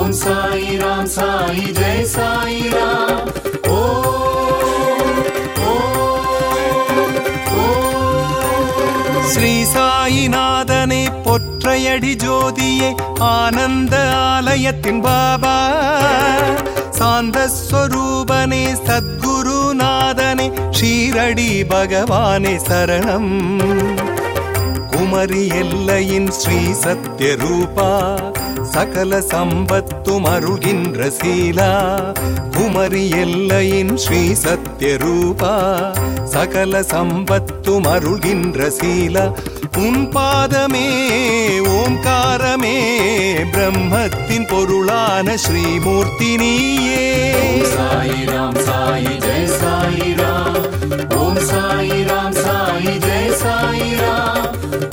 ஓம் சாய் ராம் சாய் ஜெய் சாய் ராம் ஸ்ரீ சாயிநாதனே பொற்றையடி ஜோதியே ஆனந்த ஆலயத்தின் பாபா சாந்த ஸ்வரூபனே சத்குருநாதனே ஷீரடி பகவானே சரணம் குமரி எல்லையின் ஸ்ரீ சத்யரூபா சகல சம்பத்தும் அருள்கின்ற சீலா குமரி எல்லையின் ஸ்ரீ சத்யரூபா சகல சம்பத்தும் அருள்கின்ற சீலா உன் பாதமே ஓம்காரமே பிரம்மத்தின் பொருளான ஸ்ரீமூர்த்தி நீயே சாய் ராம் சாய் ஜெய் சாய் ராம் ஓம் சாய் ராம் சாய் ஜெய் சாய் ராம்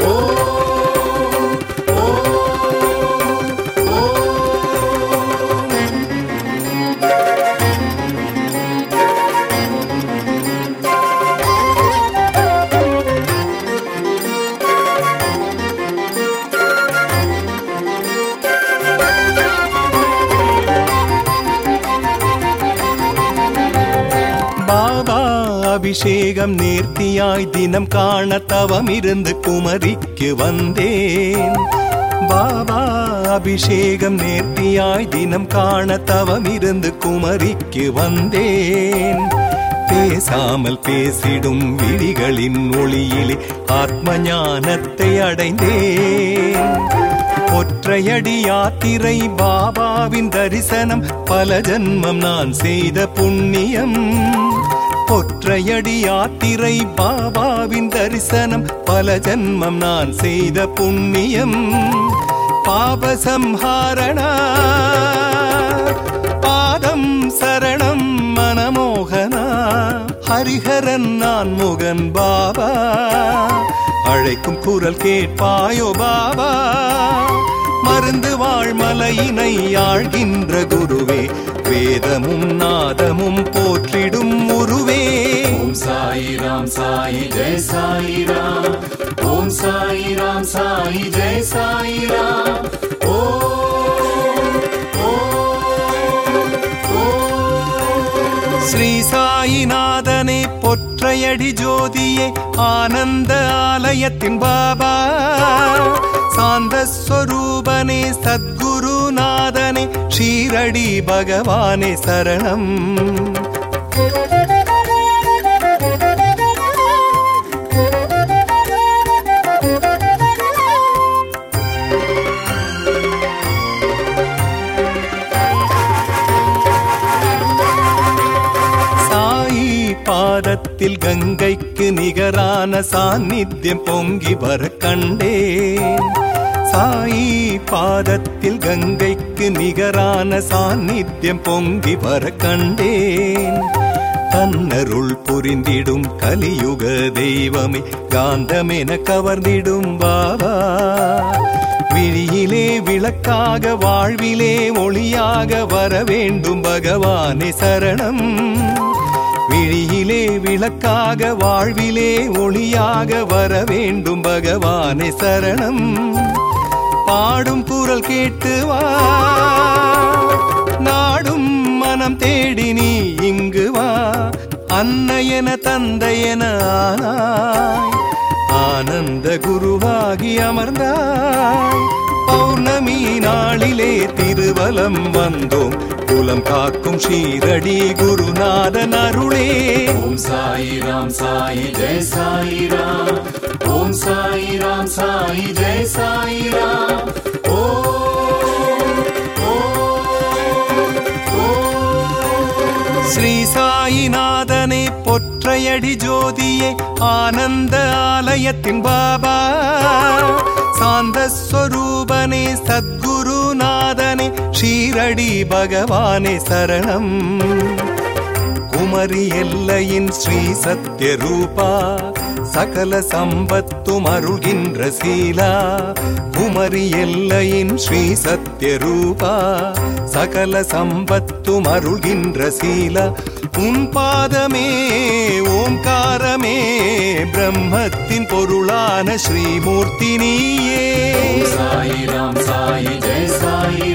பாபா அபிஷேகம் நேர்த்தியாய் தினம் காண தவம் இருந்து குமரிக்கு வந்தேன் பாபா அபிஷேகம் நேர்த்தியாய் தினம் காண தவம் இருந்து குமரிக்கு வந்தேன் பேசாமல் பேசிடும் விழிகளின் ஒளியிலே ஆத்ம ஞானத்தை அடைந்தேன் ஒற்றையடி யாத்திரை பாபாவின் தரிசனம் பல ஜன்மம் நான் செய்த புண்ணியம் ஒற்றையடி யாத்திரை பாபாவின் தரிசனம் பல ஜன்மம் நான் செய்த புண்ணியம் பாபசம்ஹாரணா பாதம் சரணம் மனமோகனா ஹரிஹரன் நான் முகன் பாபா அழைக்கும் குரல் கேட்பாயோ பாபா மருந்து வாழ்மலையினை ஆழ்கின்ற குருவே வேதமும் நாதமும் போற்றிடும் உருவே ஓம் சாய் ராம் சாய் ஜெய் சாய் ராம் ஓம் சாய் ராம் சாய் ஜெய் சாய் ராம் ஸ்ரீ சாயிநாதனே பொற்றையடி ஜோதியே ஆனந்த ஆலயத்தின் பாபா சாந்த ஸ்வரூபனே சத்குருநாதனே ஷீரடி பகவானே சரணம் சாயி பாதத்தில் கங்கைக்கு நிகரான சாநித்தியம் பொங்கி வர கண்டேன் சாயி பாதத்தில் கங்கைக்கு நிகரான சாநித்தியம் பொங்கி வர கண்டேன் தன்னருள் புரிந்திடும் கலியுக தெய்வமே காந்தமென கவர்ந்திடும் பாபா விழியிலே விளக்காக வாழ்விலே ஒளியாக வர வேண்டும் பகவானே சரணம் விழியிலே விளக்காக வாழ்விலே ஒளியாக வர வேண்டும் பகவானே சரணம் பாடும் குரல் கேட்டு வா நாடும் மனம் தேடி நீ இங்கு வா அன்னையன தந்தையன ஆனாய் ஆனந்த குருவாகி அமர்ந்தாய் பௌர்ணமி நாளிலே திருவலம் வந்தோம் குலம் காக்கும் ஷீரடி குருநாதன் அருளே ஓம் சாய் ராம் சாய் ஜெய் சாய் ராம் ஓம் சாய் ராம் சாய் ஜெய் சாய் ராம் ஸ்ரீ சாயிநாதனே பொற்றையடி ஜோதியே ஆனந்த ஆலயத்தின் பாபா சாந்த ஸ்வரூபனே சத்குருநாதனே ஷீரடி பகவானே சரணம் குமரி எல்லையின் ஸ்ரீ சத்யரூபா சகல சம்பத்தும் அருள்கின்ற சீலா குமரி எல்லையின் ஸ்ரீ சத்யரூபா சகல சம்பத்தும் அருள்கின்ற சீலா உன் பாதமே ஓம்காரமே பிரம்மத்தின் பொருளான ஸ்ரீமூர்த்தி நீயே சாய் ராம் சாய் ஜெய் சாய்